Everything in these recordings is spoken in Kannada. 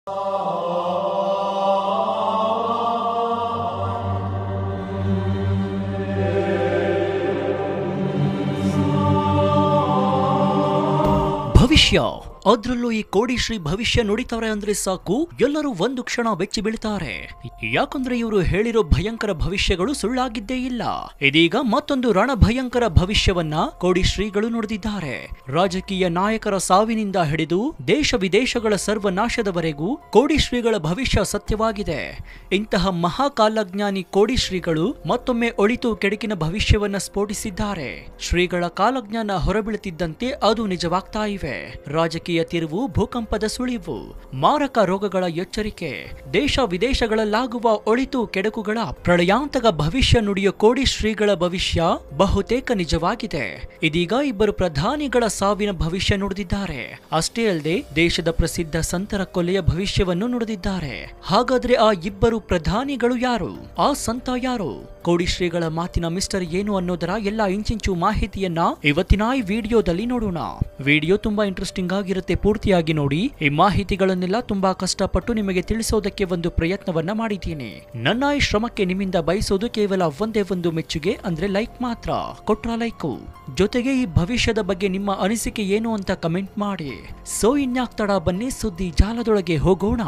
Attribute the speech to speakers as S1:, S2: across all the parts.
S1: ಭವಿಷ್ಯ ಅದ್ರಲ್ಲೂ ಈ ಕೋಡಿಶ್ರೀ ಭವಿಷ್ಯ ನುಡಿತಾರೆ ಅಂದ್ರೆ ಸಾಕು ಎಲ್ಲರೂ ಒಂದು ಕ್ಷಣ ಬೆಚ್ಚಿ ಬೀಳ್ತಾರೆ ಯಾಕಂದ್ರೆ ಇವರು ಹೇಳಿರೋ ಭಯಂಕರ ಭವಿಷ್ಯಗಳು ಸುಳ್ಳಾಗಿದ್ದೇ ಇಲ್ಲ ಇದೀಗ ಮತ್ತೊಂದು ರಣ ಭಯಂಕರ ಭವಿಷ್ಯವನ್ನ ಕೋಡಿಶ್ರೀಗಳು ನುಡಿದಿದ್ದಾರೆ ರಾಜಕೀಯ ನಾಯಕರ ಸಾವಿನಿಂದ ಹಿಡಿದು ದೇಶ ವಿದೇಶಗಳ ಸರ್ವನಾಶದವರೆಗೂ ಕೋಡಿಶ್ರೀಗಳ ಭವಿಷ್ಯ ಸತ್ಯವಾಗಿದೆ ಇಂತಹ ಮಹಾಕಾಲಜ್ಞಾನಿ ಕೋಡಿಶ್ರೀಗಳು ಮತ್ತೊಮ್ಮೆ ಒಳಿತು ಕೆಡುಕಿನ ಭವಿಷ್ಯವನ್ನ ಸ್ಫೋಟಿಸಿದ್ದಾರೆ ಶ್ರೀಗಳ ಕಾಲಜ್ಞಾನ ಹೊರಬೀಳುತ್ತಿದ್ದಂತೆ ಅದು ನಿಜವಾಗ್ತಾ ಇವೆ ರಾಜಕೀಯ ತಿರುವು ಭೂಕಂಪದ ಸುಳಿವು ಮಾರಕ ರೋಗಗಳ ಎಚ್ಚರಿಕೆ ದೇಶ ವಿದೇಶಗಳಲ್ಲಾಗುವ ಒಳಿತು ಕೆಡುಕುಗಳ ಪ್ರಳಯಾಂತಕ ಭವಿಷ್ಯ ನುಡಿಯೋ ಕೋಡಿ ಶ್ರೀಗಳ ಭವಿಷ್ಯ ಬಹುತೇಕ ನಿಜವಾಗಿದೆ ಇದೀಗ ಇಬ್ಬರು ಪ್ರಧಾನಿಗಳ ಸಾವಿನ ಭವಿಷ್ಯ ನುಡಿದಿದ್ದಾರೆ ಅಷ್ಟೇ ಅಲ್ಲದೆ ದೇಶದ ಪ್ರಸಿದ್ಧ ಸಂತರ ಕೊಲೆಯ ಭವಿಷ್ಯವನ್ನು ನುಡಿದಿದ್ದಾರೆ ಹಾಗಾದ್ರೆ ಆ ಇಬ್ಬರು ಪ್ರಧಾನಿಗಳು ಯಾರು ಆ ಸಂತ ಯಾರು ಕೋಡಿ ಶ್ರೀಗಳ ಮಾತಿನ ಮಿಸ್ಟರ್ ಏನು ಅನ್ನೋದರ ಎಲ್ಲ ಇಂಚಿಂಚು ಮಾಹಿತಿಯನ್ನ ಇವತ್ತಿನ ಈ ವಿಡಿಯೋದಲ್ಲಿ ನೋಡೋಣ ವಿಡಿಯೋ ತುಂಬಾ ಇಂಟ್ರೆಸ್ಟಿಂಗ್ ಆಗಿರುತ್ತೆ ಪೂರ್ತಿಯಾಗಿ ನೋಡಿ ಈ ಮಾಹಿತಿಗಳನ್ನೆಲ್ಲ ತುಂಬಾ ಕಷ್ಟಪಟ್ಟು ನಿಮಗೆ ತಿಳಿಸೋದಕ್ಕೆ ಒಂದು ಪ್ರಯತ್ನವನ್ನ ಮಾಡಿದ್ದೀನಿ ನನ್ನ ಈ ಶ್ರಮಕ್ಕೆ ನಿಮ್ಮಿಂದ ಬಯಸೋದು ಕೇವಲ ಒಂದೇ ಒಂದು ಮೆಚ್ಚುಗೆ ಅಂದ್ರೆ ಲೈಕ್ ಮಾತ್ರ ಕೊಟ್ರ ಲೈಕು ಜೊತೆಗೆ ಈ ಭವಿಷ್ಯದ ಬಗ್ಗೆ ನಿಮ್ಮ ಅನಿಸಿಕೆ ಏನು ಅಂತ ಕಮೆಂಟ್ ಮಾಡಿ ಸೊ ಇನ್ಯಾಕ್ ತಡ ಬನ್ನಿ ಸುದ್ದಿ ಜಾಲದೊಳಗೆ ಹೋಗೋಣ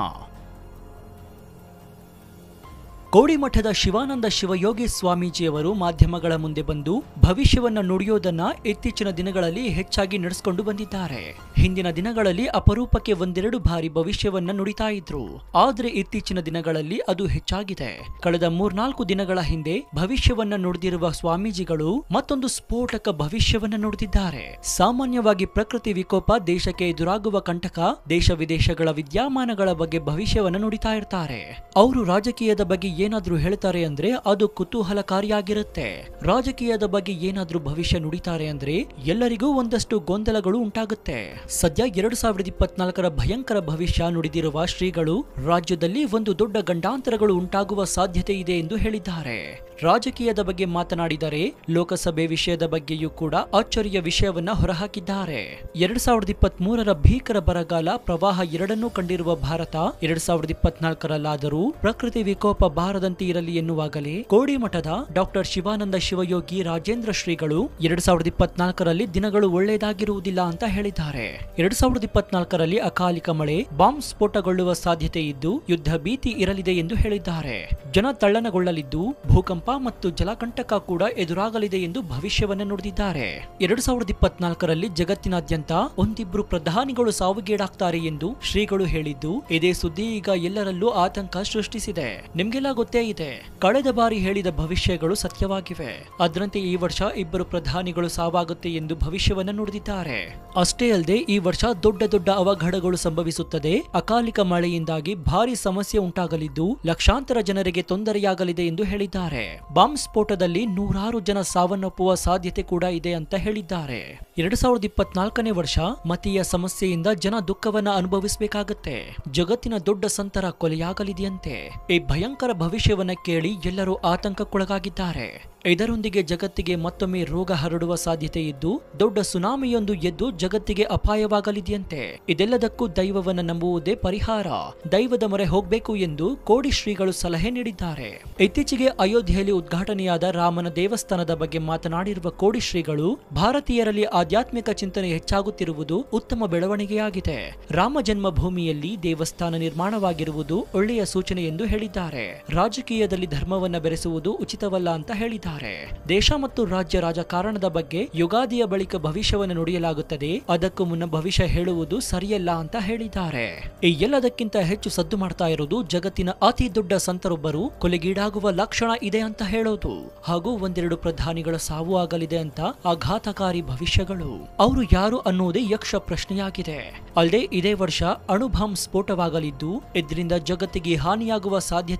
S1: ಕೋಡಿಮಠದ ಶಿವಾನಂದ ಶಿವಯೋಗಿ ಸ್ವಾಮೀಜಿಯವರು ಮಾಧ್ಯಮಗಳ ಮುಂದೆ ಬಂದು ಭವಿಷ್ಯವನ್ನ ನುಡಿಯೋದನ್ನ ಇತ್ತೀಚಿನ ದಿನಗಳಲ್ಲಿ ಹೆಚ್ಚಾಗಿ ನಡೆಸಿಕೊಂಡು ಬಂದಿದ್ದಾರೆ ಹಿಂದಿನ ದಿನಗಳಲ್ಲಿ ಅಪರೂಪಕ್ಕೆ ಒಂದೆರಡು ಬಾರಿ ಭವಿಷ್ಯವನ್ನ ನುಡಿತಾ ಇದ್ರು ಆದ್ರೆ ಇತ್ತೀಚಿನ ದಿನಗಳಲ್ಲಿ ಅದು ಹೆಚ್ಚಾಗಿದೆ ಕಳೆದ ಮೂರ್ನಾಲ್ಕು ದಿನಗಳ ಹಿಂದೆ ಭವಿಷ್ಯವನ್ನ ನುಡಿದಿರುವ ಸ್ವಾಮೀಜಿಗಳು ಮತ್ತೊಂದು ಸ್ಫೋಟಕ ಭವಿಷ್ಯವನ್ನ ನುಡಿದಿದ್ದಾರೆ ಸಾಮಾನ್ಯವಾಗಿ ಪ್ರಕೃತಿ ವಿಕೋಪ ದೇಶಕ್ಕೆ ಎದುರಾಗುವ ಕಂಟಕ ದೇಶ ವಿದೇಶಗಳ ವಿದ್ಯಮಾನಗಳ ಬಗ್ಗೆ ಭವಿಷ್ಯವನ್ನ ನುಡಿತಾ ಇರ್ತಾರೆ ಅವರು ರಾಜಕೀಯದ ಬಗ್ಗೆ ಏನಾದ್ರೂ ಹೇಳ್ತಾರೆ ಅಂದ್ರೆ ಅದು ಕುತೂಹಲಕಾರಿಯಾಗಿರುತ್ತೆ ರಾಜಕೀಯದ ಬಗ್ಗೆ ಏನಾದ್ರೂ ಭವಿಷ್ಯ ನುಡಿತಾರೆ ಅಂದ್ರೆ ಎಲ್ಲರಿಗೂ ಒಂದಷ್ಟು ಗೊಂದಲಗಳು ಉಂಟಾಗುತ್ತೆ ಸದ್ಯ ಎರಡು ಸಾವಿರದ ಇಪ್ಪತ್ನಾಲ್ಕರ ಭಯಂಕರ ಭವಿಷ್ಯ ನುಡಿದಿರುವ ಶ್ರೀಗಳು ರಾಜ್ಯದಲ್ಲಿ ಒಂದು ದೊಡ್ಡ ಗಂಡಾಂತರಗಳು ಉಂಟಾಗುವ ಸಾಧ್ಯತೆ ಇದೆ ಎಂದು ಹೇಳಿದ್ದಾರೆ ರಾಜಕೀಯದ ಬಗ್ಗೆ ಮಾತನಾಡಿದರೆ ಲೋಕಸಭೆ ವಿಷಯದ ಬಗ್ಗೆಯೂ ಕೂಡ ಅಚ್ಚರಿಯ ವಿಷಯವನ್ನ ಹೊರಹಾಕಿದ್ದಾರೆ ಎರಡ್ ಸಾವಿರದ ಇಪ್ಪತ್ತ್ ಮೂರರ ಭೀಕರ ಬರಗಾಲ ಪ್ರವಾಹ ಎರಡನ್ನೂ ಕಂಡಿರುವ ಭಾರತ ಎರಡ್ ಸಾವಿರದ ಇಪ್ಪತ್ನಾಲ್ಕರಲ್ಲಾದರೂ ಪ್ರಕೃತಿ ವಿಕೋಪ ಬಾರದಂತೆ ಇರಲಿ ಎನ್ನುವಾಗಲೇ ಕೋಡಿಮಠದ ಡಾಕ್ಟರ್ ಶಿವಾನಂದ ಶಿವಯೋಗಿ ರಾಜೇಂದ್ರ ಶ್ರೀಗಳು ಎರಡ್ ಸಾವಿರದ ಇಪ್ಪತ್ನಾಲ್ಕರಲ್ಲಿ ದಿನಗಳು ಒಳ್ಳೆಯದಾಗಿರುವುದಿಲ್ಲ ಅಂತ ಹೇಳಿದ್ದಾರೆ ಎರಡ್ ಸಾವಿರದ ಇಪ್ಪತ್ನಾಲ್ಕರಲ್ಲಿ ಅಕಾಲಿಕ ಮಳೆ ಬಾಂಬ್ ಸ್ಫೋಟಗೊಳ್ಳುವ ಸಾಧ್ಯತೆ ಇದ್ದು ಯುದ್ಧ ಭೀತಿ ಇರಲಿದೆ ಎಂದು ಹೇಳಿದ್ದಾರೆ ಜನ ತಳ್ಳನಗೊಳ್ಳಲಿದ್ದು ಭೂಕಂಪ ಮತ್ತು ಜಲಕಂಟಕ ಕೂಡ ಎದುರಾಗಲಿದೆ ಎಂದು ಭವಿಷ್ಯವನ್ನ ನುಡಿದಿದ್ದಾರೆ ಎರಡ್ ಸಾವಿರದ ಇಪ್ಪತ್ನಾಲ್ಕರಲ್ಲಿ ಜಗತ್ತಿನಾದ್ಯಂತ ಒಂದಿಬ್ರು ಪ್ರಧಾನಿಗಳು ಸಾವಿಗೀಡಾಗ್ತಾರೆ ಎಂದು ಶ್ರೀಗಳು ಹೇಳಿದ್ದು ಇದೇ ಸುದ್ದಿ ಈಗ ಎಲ್ಲರಲ್ಲೂ ಆತಂಕ ಸೃಷ್ಟಿಸಿದೆ ನಿಮ್ಗೆಲ್ಲ ಗೊತ್ತೇ ಇದೆ ಕಳೆದ ಬಾರಿ ಹೇಳಿದ ಭವಿಷ್ಯಗಳು ಸತ್ಯವಾಗಿವೆ ಅದರಂತೆ ಈ ವರ್ಷ ಇಬ್ಬರು ಪ್ರಧಾನಿಗಳು ಸಾವಾಗುತ್ತೆ ಎಂದು ಭವಿಷ್ಯವನ್ನ ನುಡಿದಿದ್ದಾರೆ ಅಷ್ಟೇ ಅಲ್ಲದೆ ಈ ವರ್ಷ ದೊಡ್ಡ ದೊಡ್ಡ ಅವಘಡಗಳು ಸಂಭವಿಸುತ್ತದೆ ಅಕಾಲಿಕ ಮಳೆಯಿಂದಾಗಿ ಭಾರಿ ಸಮಸ್ಯೆ ಉಂಟಾಗಲಿದ್ದು ಲಕ್ಷಾಂತರ ಜನರಿಗೆ ತೊಂದರೆಯಾಗಲಿದೆ ಎಂದು ಹೇಳಿದ್ದಾರೆ ಬಾಂಬ್ ಸ್ಫೋಟದಲ್ಲಿ ನೂರಾರು ಜನ ಸಾವನ್ನಪ್ಪುವ ಸಾಧ್ಯತೆ ಕೂಡ ಇದೆ ಅಂತ ಹೇಳಿದ್ದಾರೆ ಎರಡ್ ಸಾವಿರದ ಇಪ್ಪತ್ನಾಲ್ಕನೇ ವರ್ಷ ಮತೀಯ ಸಮಸ್ಯೆಯಿಂದ ಜನ ದುಃಖವನ್ನ ಅನುಭವಿಸಬೇಕಾಗತ್ತೆ ಜಗತ್ತಿನ ದೊಡ್ಡ ಸಂತರ ಕೊಲೆಯಾಗಲಿದೆಯಂತೆ ಈ ಭಯಂಕರ ಭವಿಷ್ಯವನ್ನ ಕೇಳಿ ಎಲ್ಲರೂ ಆತಂಕಕ್ಕೊಳಗಾಗಿದ್ದಾರೆ ಇದರೊಂದಿಗೆ ಜಗತ್ತಿಗೆ ಮತ್ತೊಮ್ಮೆ ರೋಗ ಹರಡುವ ಸಾಧ್ಯತೆ ಇದ್ದು ದೊಡ್ಡ ಸುನಾಮಿಯೊಂದು ಎದ್ದು ಜಗತ್ತಿಗೆ ಅಪಾಯವಾಗಲಿದೆಯಂತೆ ಇದೆಲ್ಲದಕ್ಕೂ ದೈವವನ್ನ ನಂಬುವುದೇ ಪರಿಹಾರ ದೈವದ ಮೊರೆ ಹೋಗ್ಬೇಕು ಎಂದು ಕೋಡಿ ಶ್ರೀಗಳು ಸಲಹೆ ನೀಡಿದ್ದಾರೆ ಇತ್ತೀಚೆಗೆ ಅಯೋಧ್ಯೆಯಲ್ಲಿ ಉದ್ಘಾಟನೆಯಾದ ರಾಮನ ದೇವಸ್ಥಾನದ ಬಗ್ಗೆ ಮಾತನಾಡಿರುವ ಕೋಡಿ ಶ್ರೀಗಳು ಭಾರತೀಯರಲ್ಲಿ ಆಧ್ಯಾತ್ಮಿಕ ಚಿಂತನೆ ಹೆಚ್ಚಾಗುತ್ತಿರುವುದು ಉತ್ತಮ ಬೆಳವಣಿಗೆಯಾಗಿದೆ ರಾಮ ಜನ್ಮಭೂಮಿಯಲ್ಲಿ ದೇವಸ್ಥಾನ ನಿರ್ಮಾಣವಾಗಿರುವುದು ಒಳ್ಳೆಯ ಸೂಚನೆ ಎಂದು ಹೇಳಿದ್ದಾರೆ ರಾಜಕೀಯದಲ್ಲಿ ಧರ್ಮವನ್ನ ಬೆರೆಸುವುದು ಉಚಿತವಲ್ಲ ಅಂತ ಹೇಳಿದ್ದಾರೆ ದೇಶ ಮತ್ತು ರಾಜ್ಯ ರಾಜಕಾರಣದ ಬಗ್ಗೆ ಯುಗಾದಿಯ ಬಳಿಕ ಭವಿಷ್ಯವನ್ನು ನುಡಿಯಲಾಗುತ್ತದೆ ಅದಕ್ಕೂ ಮುನ್ನ ಭವಿಷ್ಯ ಹೇಳುವುದು ಸರಿಯಲ್ಲ ಅಂತ ಹೇಳಿದ್ದಾರೆ ಈ ಎಲ್ಲದಕ್ಕಿಂತ ಹೆಚ್ಚು ಸದ್ದು ಮಾಡ್ತಾ ಇರೋದು ಜಗತ್ತಿನ ಅತಿ ದೊಡ್ಡ ಸಂತರೊಬ್ಬರು ಕೊಲೆಗೀಡಾಗುವ ಲಕ್ಷಣ ಇದೆ ಅಂತ ಹೇಳೋದು ಹಾಗೂ ಒಂದೆರಡು ಪ್ರಧಾನಿಗಳ ಸಾವು ಆಗಲಿದೆ ಅಂತ ಆಘಾತಕಾರಿ ಭವಿಷ್ಯಗಳು ಅವರು ಯಾರು ಅನ್ನುವುದೇ ಯಕ್ಷ ಪ್ರಶ್ನೆಯಾಗಿದೆ ಅಲ್ಲದೆ ಇದೇ ವರ್ಷ ಅಣು ಬಾಂಬ್ ಸ್ಫೋಟವಾಗಲಿದ್ದು ಇದರಿಂದ ಜಗತ್ತಿಗೆ ಹಾನಿಯಾಗುವ ಸಾಧ್ಯತೆ ಇದೆಯಂತೆ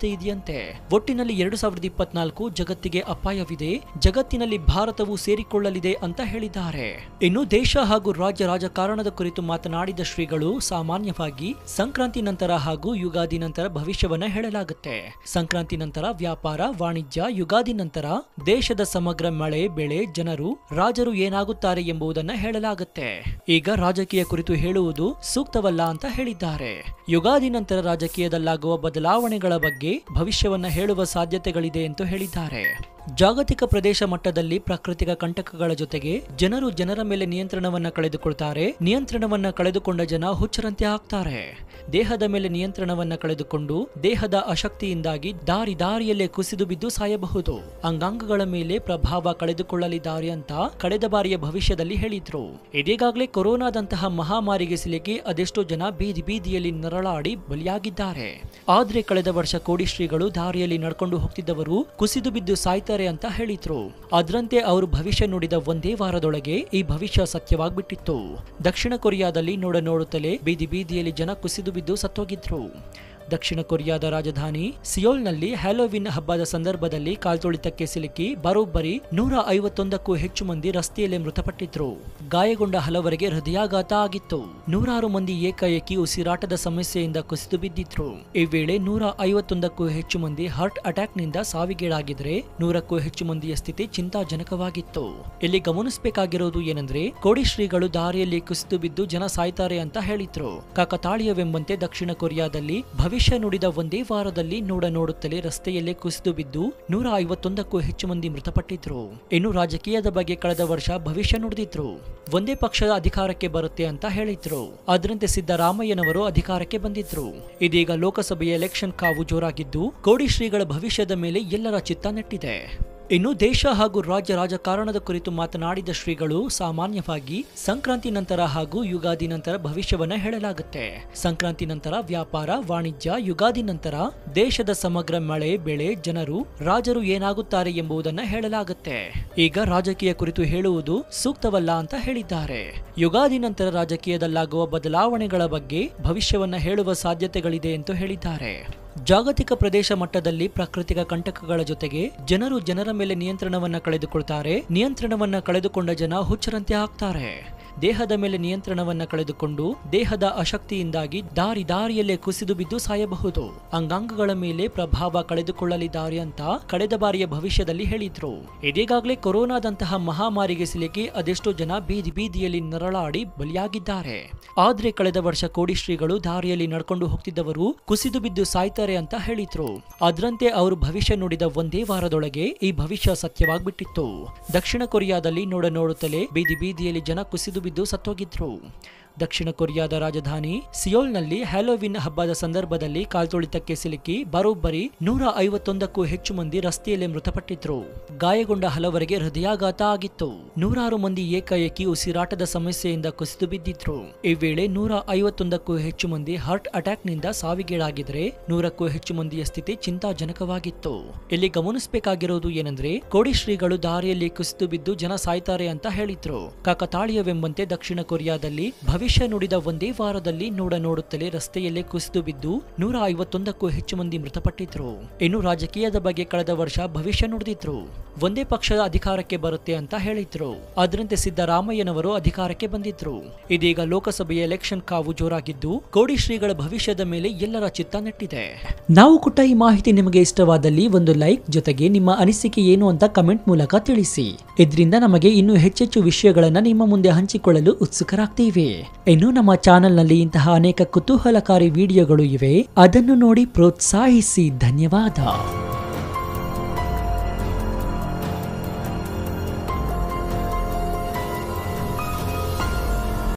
S1: ಹೇಳಿದ್ದಾರಂತೆ ಒಟ್ಟಿನಲ್ಲಿ ಎರಡು ಸಾವಿರದ ಇಪ್ಪತ್ನಾಲ್ಕು ಜಗತ್ತಿಗೆ ಅಪಾಯವಿದೆ ಜಗತ್ತಿನಲ್ಲಿ ಭಾರತವು ಸೇರಿಕೊಳ್ಳಲಿದೆ ಅಂತ ಹೇಳಿದ್ದಾರೆ ಇನ್ನು ದೇಶ ಹಾಗೂ ರಾಜ್ಯ ರಾಜಕಾರಣದ ಕುರಿತು ಮಾತನಾಡಿದ ಶ್ರೀಗಳು ಸಾಮಾನ್ಯವಾಗಿ ಸಂಕ್ರಾಂತಿ ನಂತರ ಹಾಗೂ ಯುಗಾದಿ ನಂತರ ಭವಿಷ್ಯವನ್ನ ಹೇಳಲಾಗುತ್ತೆ ಸಂಕ್ರಾಂತಿ ನಂತರ ವ್ಯಾಪಾರ ವಾಣಿಜ್ಯ ಯುಗಾದಿ ನಂತರ ದೇಶದ ಸಮಗ್ರ ಮಳೆ ಬೆಳೆ ಜನರು ರಾಜರು ಏನಾಗುತ್ತಾರೆ ಎಂಬುದನ್ನ ಹೇಳಲಾಗುತ್ತೆ ಈಗ ರಾಜಕೀಯ ಕುರಿತು ಹೇಳುವುದು ಸೂಕ್ತವಲ್ಲ ಅಂತ ಹೇಳಿದ್ದಾರೆ ಯುಗಾದಿ ನಂತರ ರಾಜಕೀಯದಲ್ಲಾಗುವ ಬದಲಾವಣೆಗಳ ಬಗ್ಗೆ ಭವಿಷ್ಯವನ್ನ ಹೇಳುವ ಸಾಧ್ಯತೆಗಳಿದೆ ಎಂದು ಹೇಳಿದ್ದಾರೆ ಜಾಗತಿಕ ಪ್ರದೇಶ ಮಟ್ಟದಲ್ಲಿ ಪ್ರಾಕೃತಿಕ ಕಂಟಕಗಳ ಜೊತೆಗೆ ಜನರು ಜನರ ಮೇಲೆ ನಿಯಂತ್ರಣವನ್ನ ಕಳೆದುಕೊಳ್ತಾರೆ ನಿಯಂತ್ರಣವನ್ನ ಕಳೆದುಕೊಂಡ ಜನ ಹುಚ್ಚರಂತೆ ಆಗ್ತಾರೆ ದೇಹದ ಮೇಲೆ ನಿಯಂತ್ರಣವನ್ನ ಕಳೆದುಕೊಂಡು ದೇಹದ ಅಶಕ್ತಿಯಿಂದಾಗಿ ದಾರಿ ದಾರಿಯಲ್ಲೇ ಕುಸಿದು ಬಿದ್ದು ಸಾಯಬಹುದು ಅಂಗಾಂಗಗಳ ಮೇಲೆ ಪ್ರಭಾವ ಕಳೆದುಕೊಳ್ಳಲಿದ್ದಾರೆ ಅಂತ ಕಳೆದ ಬಾರಿಯ ಭವಿಷ್ಯದಲ್ಲಿ ಹೇಳಿದ್ರು ಇದೀಗಾಗಲೇ ಕೊರೋನಾದಂತಹ ಮಹಾಮಾರಿಗೆ ಸಿಲುಕಿ ಅದೆಷ್ಟೋ ಜನ ಬೀದಿ ಬೀದಿಯಲ್ಲಿ ನರಳಾಡಿ ಬಲಿಯಾಗಿದ್ದಾರೆ ಆದ್ರೆ ಕಳೆದ ವರ್ಷ ಕೋಡಿ ಶ್ರೀಗಳು ದಾರಿಯಲ್ಲಿ ನಡ್ಕೊಂಡು ಹೋಗ್ತಿದ್ದವರು ಕುಸಿದು ಬಿದ್ದು ಸಾಯ್ತಾರೆ ಅಂತ ಹೇಳಿದ್ರು ಅದರಂತೆ ಅವರು ಭವಿಷ್ಯ ನುಡಿದ ಒಂದೇ ವಾರದೊಳಗೆ ಈ ಭವಿಷ್ಯ ಸತ್ಯವಾಗ್ಬಿಟ್ಟಿತ್ತು ದಕ್ಷಿಣ ಕೊರಿಯಾದಲ್ಲಿ ನೋಡ ನೋಡುತ್ತಲೇ ಬೀದಿ ಬೀದಿಯಲ್ಲಿ ಜನ ಕುಸಿದು ಬಿದ್ದು ಸತ್ತೋಗಿದ್ರು ದಕ್ಷಿಣ ಕೊರಿಯಾದ ರಾಜಧಾನಿ ಸಿಯೋಲ್ನಲ್ಲಿ ಹ್ಯಾಲೋವಿನ್ ಹಬ್ಬದ ಸಂದರ್ಭದಲ್ಲಿ ಕಾಲ್ತುಳಿತಕ್ಕೆ ಸಿಲುಕಿ ಬರೋಬ್ಬರಿ ನೂರ ಐವತ್ತೊಂದಕ್ಕೂ ಹೆಚ್ಚು ಮಂದಿ ರಸ್ತೆಯಲ್ಲೇ ಮೃತಪಟ್ಟಿದ್ರು ಗಾಯಗೊಂಡ ಹಲವರಿಗೆ ಹೃದಯಾಘಾತ ಆಗಿತ್ತು ನೂರಾರು ಮಂದಿ ಏಕಾಏಕಿ ಉಸಿರಾಟದ ಸಮಸ್ಯೆಯಿಂದ ಕುಸಿದು ಬಿದ್ದಿದ್ರು ಈ ವೇಳೆ ನೂರ ಐವತ್ತೊಂದಕ್ಕೂ ಹೆಚ್ಚು ಮಂದಿ ಹಾರ್ಟ್ ಅಟ್ಯಾಕ್ನಿಂದ ಸಾವಿಗೀಡಾಗಿದ್ರೆ ನೂರಕ್ಕೂ ಹೆಚ್ಚು ಮಂದಿಯ ಸ್ಥಿತಿ ಚಿಂತಾಜನಕವಾಗಿತ್ತು ಇಲ್ಲಿ ಗಮನಿಸಬೇಕಾಗಿರೋದು ಏನಂದ್ರೆ ಕೋಡಿ ಶ್ರೀಗಳು ದಾರಿಯಲ್ಲಿ ಕುಸಿದು ಬಿದ್ದು ಜನ ಸಾಯ್ತಾರೆ ಅಂತ ಹೇಳಿದ್ರು ಕಾಕತಾಳೀಯವೆಂಬಂತೆ ದಕ್ಷಿಣ ಕೊರಿಯಾದಲ್ಲಿ ಭವಿಷ್ಯ ನುಡಿದ ಒಂದೇ ವಾರದಲ್ಲಿ ನೋಡ ನೋಡುತ್ತಲೇ ರಸ್ತೆಯಲ್ಲೇ ಕುಸಿದು ಬಿದ್ದು ನೂರ ಐವತ್ತೊಂದಕ್ಕೂ ಹೆಚ್ಚು ಮಂದಿ ಮೃತಪಟ್ಟಿದ್ರು ಇನ್ನು ರಾಜಕೀಯದ ಬಗ್ಗೆ ಕಳೆದ ವರ್ಷ ಭವಿಷ್ಯ ನುಡಿದಿದ್ರು ಒಂದೇ ಪಕ್ಷದ ಅಧಿಕಾರಕ್ಕೆ ಬರುತ್ತೆ ಅಂತ ಹೇಳಿದ್ರು ಅದರಂತೆ ಸಿದ್ದರಾಮಯ್ಯನವರು ಅಧಿಕಾರಕ್ಕೆ ಬಂದಿದ್ರು ಇದೀಗ ಲೋಕಸಭೆಯ ಎಲೆಕ್ಷನ್ ಕಾವು ಜೋರಾಗಿದ್ದು ಕೋಡಿ ಶ್ರೀಗಳ ಭವಿಷ್ಯದ ಮೇಲೆ ಎಲ್ಲರ ಚಿತ್ತ ನೆಟ್ಟಿದೆ ಇನ್ನು ದೇಶ ಹಾಗೂ ರಾಜ್ಯ ರಾಜಕಾರಣದ ಕುರಿತು ಮಾತನಾಡಿದ ಶ್ರೀಗಳು ಸಾಮಾನ್ಯವಾಗಿ ಸಂಕ್ರಾಂತಿ ನಂತರ ಹಾಗೂ ಯುಗಾದಿ ನಂತರ ಭವಿಷ್ಯವನ್ನ ಹೇಳಲಾಗುತ್ತೆ ಸಂಕ್ರಾಂತಿ ನಂತರ ವ್ಯಾಪಾರ ವಾಣಿಜ್ಯ ಯುಗಾದಿ ನಂತರ ದೇಶದ ಸಮಗ್ರ ಮಳೆ ಬೆಳೆ ಜನರು ರಾಜರು ಏನಾಗುತ್ತಾರೆ ಎಂಬುದನ್ನ ಹೇಳಲಾಗುತ್ತೆ ಈಗ ರಾಜಕೀಯ ಕುರಿತು ಹೇಳುವುದು ಸೂಕ್ತವಲ್ಲ ಅಂತ ಹೇಳಿದ್ದಾರೆ ಯುಗಾದಿ ನಂತರ ರಾಜಕೀಯದಲ್ಲಾಗುವ ಬದಲಾವಣೆಗಳ ಬಗ್ಗೆ ಭವಿಷ್ಯವನ್ನ ಹೇಳುವ ಸಾಧ್ಯತೆಗಳಿದೆ ಎಂದು ಹೇಳಿದ್ದಾರೆ ಜಾಗತಿಕ ಪ್ರದೇಶ ಮಟ್ಟದಲ್ಲಿ ಪ್ರಾಕೃತಿಕ ಕಂಟಕಗಳ ಜೊತೆಗೆ ಜನರು ಜನರ ಮೇಲೆ ನಿಯಂತ್ರಣವನ್ನ ಕಳೆದುಕೊಳ್ತಾರೆ ನಿಯಂತ್ರಣವನ್ನ ಕಳೆದುಕೊಂಡ ಜನ ಹುಚ್ಚರಂತೆ ಆಗ್ತಾರೆ ದೇಹದ ಮೇಲೆ ನಿಯಂತ್ರಣವನ್ನ ಕಳೆದುಕೊಂಡು ದೇಹದ ಅಶಕ್ತಿಯಿಂದಾಗಿ ದಾರಿ ದಾರಿಯಲ್ಲೇ ಕುಸಿದು ಬಿದ್ದು ಸಾಯಬಹುದು ಅಂಗಾಂಗಗಳ ಮೇಲೆ ಪ್ರಭಾವ ಕಳೆದುಕೊಳ್ಳಲಿದ್ದಾರೆ ಅಂತ ಕಳೆದ ಬಾರಿಯ ಭವಿಷ್ಯದಲ್ಲಿ ಹೇಳಿದ್ರು ಇದೀಗಾಗಲೇ ಕೊರೋನಾದಂತಹ ಮಹಾಮಾರಿಗೆ ಸಿಲುಕಿ ಅದೆಷ್ಟೋ ಜನ ಬೀದಿ ಬೀದಿಯಲ್ಲಿ ನರಳಾಡಿ ಬಲಿಯಾಗಿದ್ದಾರೆ ಆದ್ರೆ ಕಳೆದ ವರ್ಷ ಕೋಡಿ ಶ್ರೀಗಳು ದಾರಿಯಲ್ಲಿ ನಡ್ಕೊಂಡು ಹೋಗ್ತಿದ್ದವರು ಕುಸಿದು ಬಿದ್ದು ಸಾಯ್ತಾರೆ ಅಂತ ಹೇಳಿದ್ರು ಅದರಂತೆ ಅವರು ಭವಿಷ್ಯ ನುಡಿದ ಒಂದೇ ವಾರದೊಳಗೆ ಈ ಭವಿಷ್ಯ ಸತ್ಯವಾಗ್ಬಿಟ್ಟಿತ್ತು ದಕ್ಷಿಣ ಕೊರಿಯಾದಲ್ಲಿ ನೋಡ ನೋಡುತ್ತಲೇ ಬೀದಿ ಬೀದಿಯಲ್ಲಿ ಜನ ಕುಸಿದು ಬಿದ್ದು ಸತ್ತೋಗಿದ್ರು ದಕ್ಷಿಣ ಕೊರಿಯಾದ ರಾಜಧಾನಿ ಸಿಯೋಲ್ನಲ್ಲಿ ಹ್ಯಾಲೋವಿನ್ ಹಬ್ಬದ ಸಂದರ್ಭದಲ್ಲಿ ಕಾಲ್ತುಳಿತಕ್ಕೆ ಸಿಲುಕಿ ಬರೋಬ್ಬರಿ ನೂರ ಐವತ್ತೊಂದಕ್ಕೂ ಹೆಚ್ಚು ಮಂದಿ ರಸ್ತೆಯಲ್ಲೇ ಮೃತಪಟ್ಟಿದ್ರು ಗಾಯಗೊಂಡ ಹಲವರಿಗೆ ಹೃದಯಾಘಾತ ಆಗಿತ್ತು ನೂರಾರು ಮಂದಿ ಏಕಾಏಕಿ ಉಸಿರಾಟದ ಸಮಸ್ಯೆಯಿಂದ ಕುಸಿದು ಬಿದ್ದಿದ್ರು ಈ ವೇಳೆ ನೂರ ಐವತ್ತೊಂದಕ್ಕೂ ಹೆಚ್ಚು ಮಂದಿ ಹಾರ್ಟ್ ಅಟ್ಯಾಕ್ನಿಂದ ಸಾವಿಗೀಡಾಗಿದ್ರೆ ನೂರಕ್ಕೂ ಹೆಚ್ಚು ಮಂದಿಯ ಸ್ಥಿತಿ ಚಿಂತಾಜನಕವಾಗಿತ್ತು ಇಲ್ಲಿ ಗಮನಿಸಬೇಕಾಗಿರೋದು ಏನಂದ್ರೆ ಕೋಡಿ ಶ್ರೀಗಳು ದಾರಿಯಲ್ಲಿ ಕುಸಿದು ಬಿದ್ದು ಜನ ಸಾಯ್ತಾರೆ ಅಂತ ಹೇಳಿದ್ರು ಕಾಕತಾಳೀಯವೆಂಬಂತೆ ದಕ್ಷಿಣ ಕೊರಿಯಾದಲ್ಲಿ ಭವಿಷ್ಯ ನುಡಿದ ಒಂದೇ ವಾರದಲ್ಲಿ ನೋಡ ನೋಡುತ್ತಲೇ ರಸ್ತೆಯಲ್ಲೇ ಕುಸಿದು ಬಿದ್ದು ನೂರ ಐವತ್ತೊಂದಕ್ಕೂ ಹೆಚ್ಚು ಮಂದಿ ಮೃತಪಟ್ಟಿದ್ರು ಇನ್ನು ರಾಜಕೀಯದ ಬಗ್ಗೆ ಕಳೆದ ವರ್ಷ ಭವಿಷ್ಯ ನುಡಿದಿದ್ರು ಒಂದೇ ಪಕ್ಷದ ಅಧಿಕಾರಕ್ಕೆ ಬರುತ್ತೆ ಅಂತ ಹೇಳಿದ್ರು ಅದರಂತೆ ಸಿದ್ದರಾಮಯ್ಯನವರು ಅಧಿಕಾರಕ್ಕೆ ಬಂದಿದ್ರು ಇದೀಗ ಲೋಕಸಭೆಯ ಎಲೆಕ್ಷನ್ ಕಾವು ಜೋರಾಗಿದ್ದು ಕೋಡಿ ಶ್ರೀಗಳ ಭವಿಷ್ಯದ ಮೇಲೆ ಎಲ್ಲರ ಚಿತ್ತ ನೆಟ್ಟಿದೆ ನಾವು ಕೊಟ್ಟ ಈ ಮಾಹಿತಿ ನಿಮಗೆ ಇಷ್ಟವಾದಲ್ಲಿ ಒಂದು ಲೈಕ್ ಜೊತೆಗೆ ನಿಮ್ಮ ಅನಿಸಿಕೆ ಏನು ಅಂತ ಕಮೆಂಟ್ ಮೂಲಕ ತಿಳಿಸಿ ಇದರಿಂದ ನಮಗೆ ಇನ್ನೂ ಹೆಚ್ಚೆಚ್ಚು ವಿಷಯಗಳನ್ನ ನಿಮ್ಮ ಮುಂದೆ ಹಂಚಿಕೊಳ್ಳಲು ಉತ್ಸುಕರಾಗ್ತೀವಿ ಇನ್ನು ನಮ್ಮ ಚಾನೆಲ್ನಲ್ಲಿ ಇಂತಹ ಅನೇಕ ಕುತೂಹಲಕಾರಿ ವಿಡಿಯೋಗಳು ಇವೆ ಅದನ್ನು ನೋಡಿ ಪ್ರೋತ್ಸಾಹಿಸಿ ಧನ್ಯವಾದ